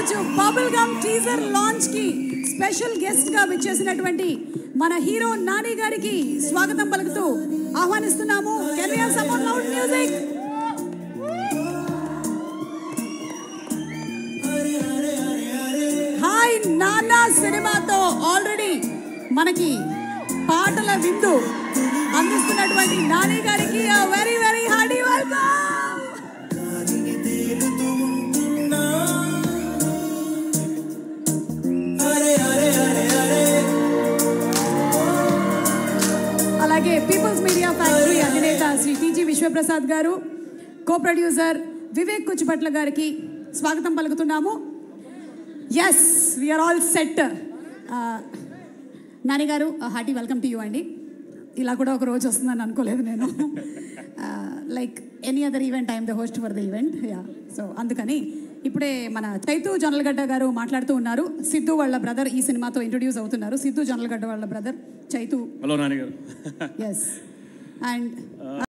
ఈరోజు bubble gum teaser launch కి special guest గా విచ్చేసినటువంటి మన హీరో నాని గారికి స్వాగతం పలుకుతూ ఆహ్వానిస్తున్నాము can we have some loud music hi Nanna సినిమాతో ఆల్రెడీ మనకి పాటల విందు అందిస్తున్నటువంటి నాని గారికి వెరీ వెరీ హార్డీ వెల్కమ్ అలాగే పీపుల్స్ మీడియా ఫ్యాక్టరీ అధినేత శ్రీ టీజీ విశ్వప్రసాద్ గారు కో ప్రొడ్యూసర్ వివేక్ కుచ్చిపట్ల గారికి స్వాగతం పలుకుతున్నాము yes we're all set Nani గారు హార్టీ వెల్కమ్ టు యూ అండి ఇలా కూడా ఒక రోజు వస్తుందని అనుకోలేదు నేను like any other event I'm the host for the event yeah so అందుకని ఇప్పుడే మన చైతు జొన్నలగడ్డ గారు మాట్లాడుతూ ఉన్నారు సిద్ధు వాళ్ళ బ్రదర్ ఈ సినిమాతో ఇంట్రొడ్యూస్ అవుతున్నారు సిద్ధు జొన్నలగడ్డ వాళ్ళ బ్రదర్ చైతు హలో నాన్నగారు ఎస్ అండ్